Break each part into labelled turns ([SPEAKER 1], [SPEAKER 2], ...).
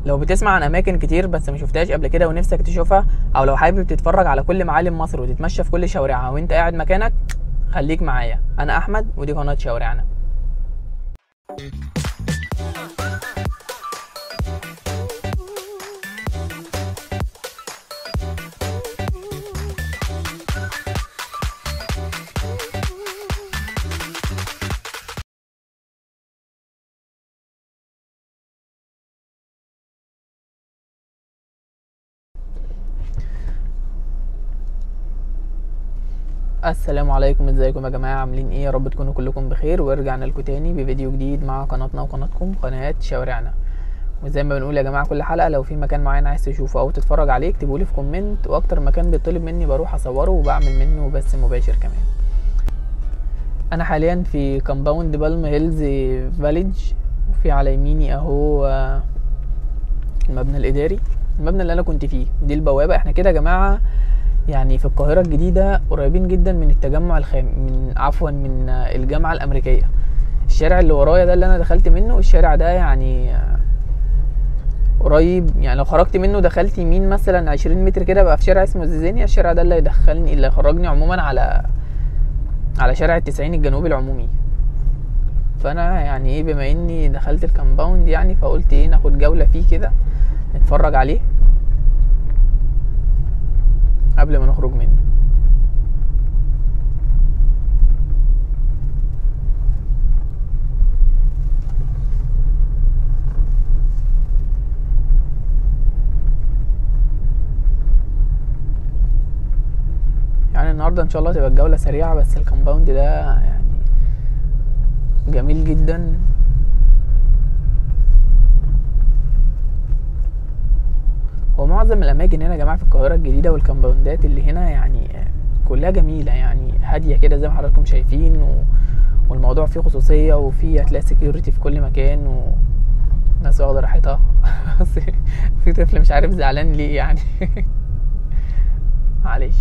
[SPEAKER 1] لو بتسمع عن اماكن كتير بس ما شفتهاش قبل كده ونفسك تشوفها او لو حابب تتفرج على كل معالم مصر وتتمشى في كل شوارعها وانت قاعد مكانك خليك معايا انا احمد ودي قناه شوارعنا السلام عليكم ازيكم يا جماعه عاملين ايه يا رب تكونوا كلكم بخير ورجعنا لكم تاني بفيديو جديد مع قناتنا وقناتكم قناه شوارعنا وزي ما بنقول يا جماعه كل حلقه لو في مكان معين عايز تشوفه او تتفرج عليه اكتبوا لي في كومنت واكتر مكان بيطلب مني بروح اصوره وبعمل منه بث مباشر كمان انا حاليا في كومباوند بالم هيلز فاليج وفي على يميني اهو آه، المبنى الاداري المبنى اللي انا كنت فيه دي البوابه احنا كده يا جماعه يعني في القاهرة الجديدة قريبين جدا من التجمع الخام من عفوا من آه، الجامعة الأمريكية الشارع اللي ورايا ده اللي أنا دخلت منه الشارع ده يعني آه، قريب يعني لو خرجت منه دخلت يمين مثلا عشرين متر كده بقى في شارع اسمه زيزينيا الشارع ده اللي يدخلني اللي يخرجني عموما على على شارع التسعين الجنوبي العمومي فانا يعني ايه بما اني دخلت الكامباوند يعني فقلت ايه ناخد جولة فيه كده نتفرج عليه قبل ما نخرج منه يعني النهارده ان شاء الله تبقى الجولة سريعة بس الكومباوند ده يعني جميل جدا هو معظم الاماكن هنا يا جماعه في القاهره الجديده والكامباوندات اللي هنا يعني كلها جميله يعني هاديه كده زي ما حضراتكم شايفين و... والموضوع فيه خصوصيه وفيه هتلاقي سكيورتي في كل مكان و ناس واخده راحتها بس في طفل مش عارف زعلان ليه يعني معلش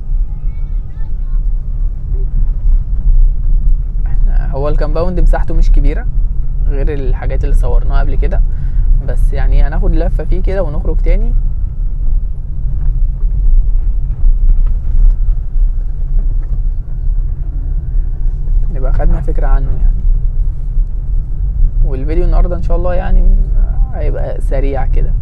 [SPEAKER 1] احنا هو الكامباوند مساحته مش كبيره غير الحاجات اللي صورناها قبل كده بس يعني هناخد لفة فيه كده ونخرج تاني نبقى خدنا فكرة عنه يعني والفيديو النهاردة ان شاء الله يعني هيبقى سريع كده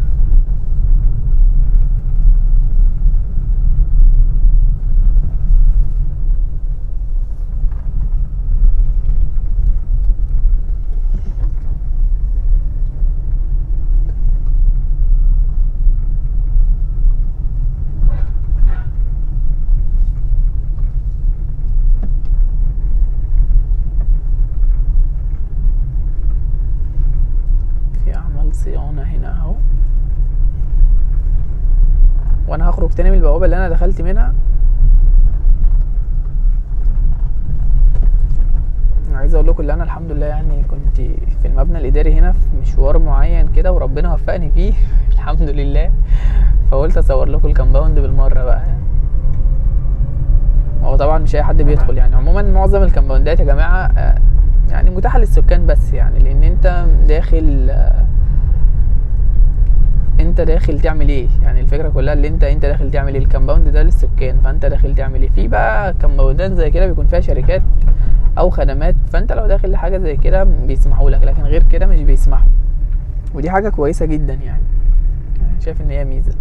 [SPEAKER 1] في اعمال صيانة هنا اهو وانا هخرج تاني من البوابة اللي انا دخلت منها أنا عايز اقول لكم ان انا الحمد لله يعني كنت في المبنى الاداري هنا في مشوار معين كده وربنا وفقني فيه الحمد لله فقلت اصور لكم الكامباوند بالمره بقى هو طبعا مش اي حد بيدخل يعني عموما معظم الكامباوندات يا جماعه آه، يعني متاحه للسكان بس يعني لان انت داخل آه، انت داخل تعمل ايه يعني الفكره كلها اللي انت انت داخل تعمل ايه الكامباوند ده للسكان فانت داخل تعمل ايه في بقى كامباوندات زي كده بيكون فيها شركات او خدمات فانت لو داخل لحاجه زي كده بيسمحوا لك لكن غير كده مش بيسمحوا ودي حاجه كويسه جدا يعني يعني شايف ان هي ميزه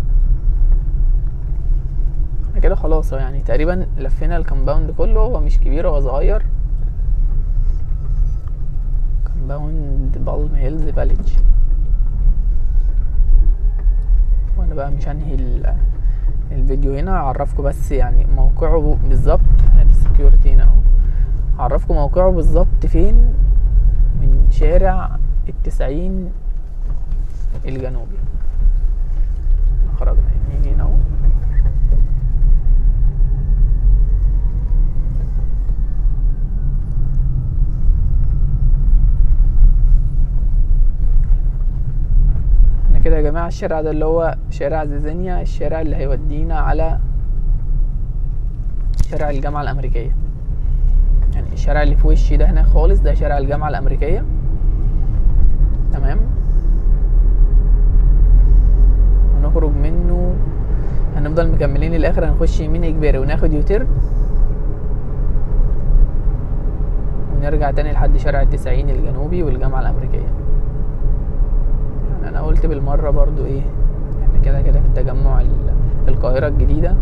[SPEAKER 1] احنا كده خلاص هو يعني تقريبا لفينا الكامباوند كله هو مش كبير هو صغير كامباوند بالم هيلز فاليج وانا بقى مش هنهي ال- الفيديو هنا اعرفكم بس يعني موقعه بالظبط ادي السكيورتي هنا اهو اعرفكم موقعه بالظبط فين من شارع التسعين الجنوبي خرجنا يمين هنا اهو احنا كده يا جماعة الشارع ده اللي هو شارع زيزانيا الشارع اللي هيودينا على شارع الجامعة الأمريكية يعني الشارع اللي في وشي ده هناك خالص ده شارع الجامعة الأمريكية تمام هنفضل مكملين للاخر هنخش يمين اجباري وناخد يوتيرن ونرجع تاني لحد شارع التسعين الجنوبي والجامعة الأمريكية يعني أنا قلت بالمرة برضو إيه إحنا كده كده في التجمع ال- في القاهرة الجديدة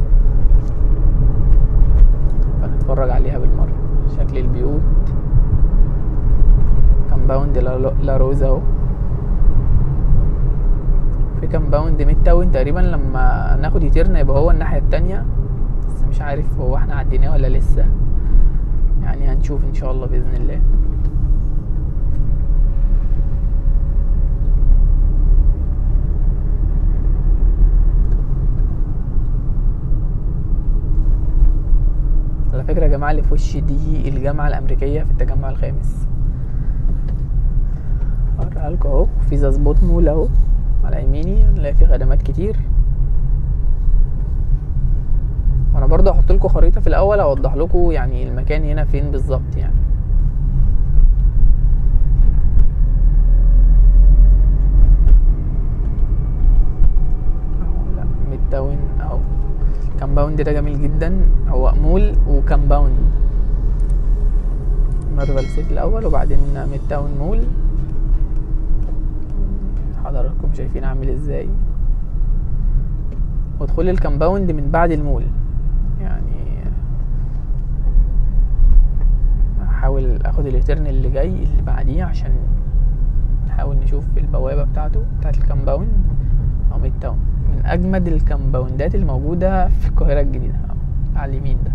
[SPEAKER 1] فنتفرج عليها بالمرة شكل البيوت كامباوند لا لا روزا اهو في كامباوند ميد تاون تقريبا لما ناخد يتيرنا يبقى هو الناحية التانية بس مش عارف هو احنا عديناه ولا لسه يعني هنشوف ان شاء الله باذن الله على فكرة يا جماعة اللي في وشي دي الجامعة الأمريكية في التجمع الخامس هوريها لكم اهو في زازبوت مول اهو على يميني هنلاقي فيه خدمات كتير وانا برضه هحط لكم خريطة في الأول أوضح لكم يعني المكان هنا فين بالظبط يعني اهو لا ميد تاون اهو كامباوند ده جميل جدا هو مول وكامباوند مارفل سيتي الاول وبعدين ميد تاون مول حضراتكم شايفين عامل ازاي ودخول الكامباوند من بعد المول يعني هحاول اخد اليوتيرن اللي جاي اللي بعديه عشان نحاول نشوف البوابة بتاعته بتاعت الكامباوند او ميد تاون من اجمد الكامباوندات الموجودة في القاهرة الجديدة أهو، على اليمين ده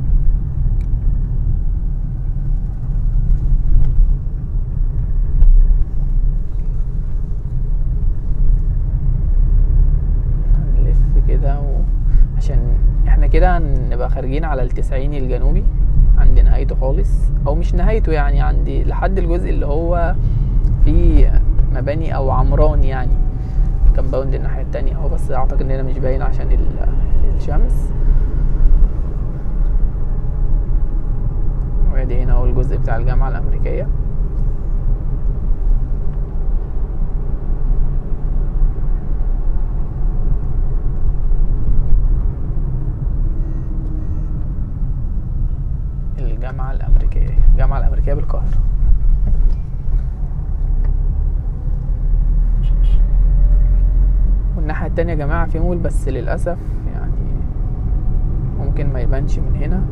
[SPEAKER 1] هنلف كده و... عشان احنا كده هنبقى خارجين على التسعين الجنوبي عند نهايته خالص او مش نهايته يعني عند لحد الجزء اللي هو فيه مباني او عمران يعني كامباوند الناحية التانية اهو بس اعتقد ان هنا مش باين عشان ال- الشمس وادي هنا اهو الجزء بتاع الجامعة الأمريكية الجامعة الأمريكية الجامعة الأمريكية بالقاهرة والناحية التانية يا جماعة في مول بس للأسف يعني ممكن ما يبانش من هنا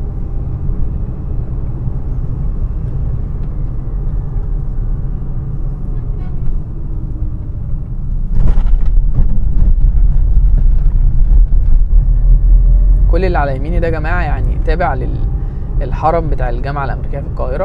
[SPEAKER 1] كل اللي على يميني ده يا جماعة يعني تابع للحرم بتاع الجامعة الأمريكية في القاهرة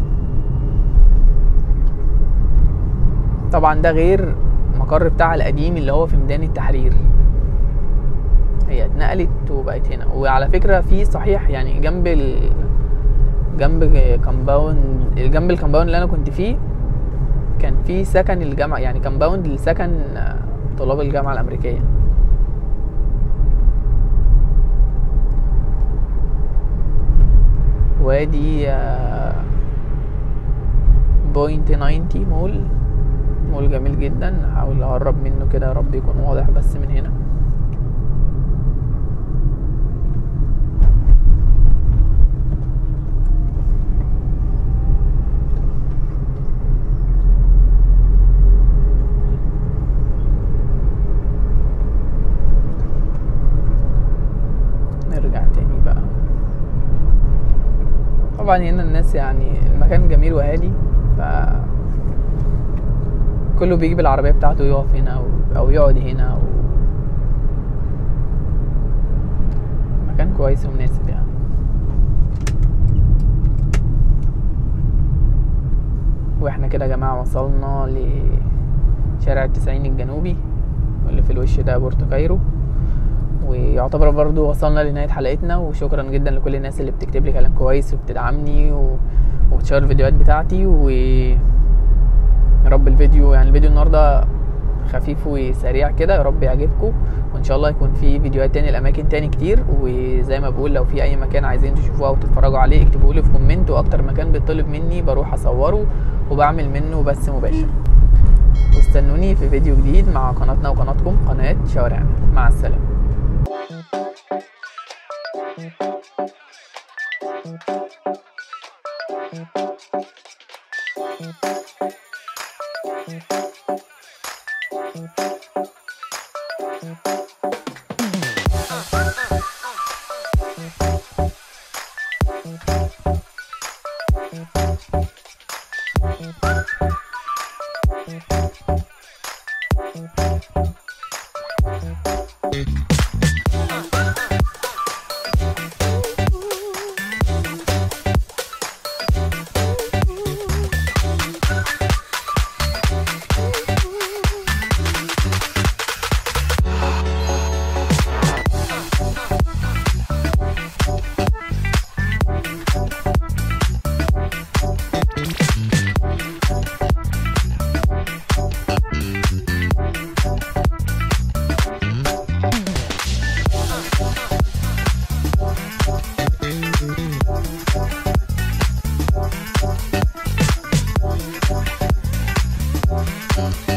[SPEAKER 1] طبعا ده غير المقر بتاعها القديم اللي هو في ميدان التحرير هي اتنقلت وبقت هنا وعلى فكرة في صحيح يعني جنب ال... جنب كامباوند جنب الكامباوند اللي انا كنت فيه كان في سكن الجامعة يعني كامباوند لسكن طلاب الجامعة الأمريكية وادي بوينت 90 مول مول جميل جدا هحاول اقرب منه كده يا رب يكون واضح بس من هنا نرجع تاني بقى طبعا هنا الناس يعني المكان جميل وهادي ف كله بيجيب العربية بتاعته يقف هنا أو, أو يقعد هنا أو مكان كويس ومناسب يعني واحنا كده يا جماعة وصلنا لشارع التسعين الجنوبي واللي في الوش ده بورتو كايرو ويعتبر برضو وصلنا لنهاية حلقتنا وشكرا جدا لكل الناس اللي بتكتب لي كلام كويس وبتدعمني و... وبتشير الفيديوهات بتاعتي و يا رب الفيديو يعني الفيديو النهارده خفيف وسريع كده يا رب يعجبكم وان شاء الله يكون في فيديوهات تاني لاماكن تاني كتير وزي ما بقول لو في اي مكان عايزين تشوفوه او تتفرجوا عليه اكتبوا لي في كومنت واكتر مكان بيطلب مني بروح اصوره وبعمل منه بث مباشر واستنوني في فيديو جديد مع قناتنا وقناتكم قناة شوارعنا مع السلامة
[SPEAKER 2] Thank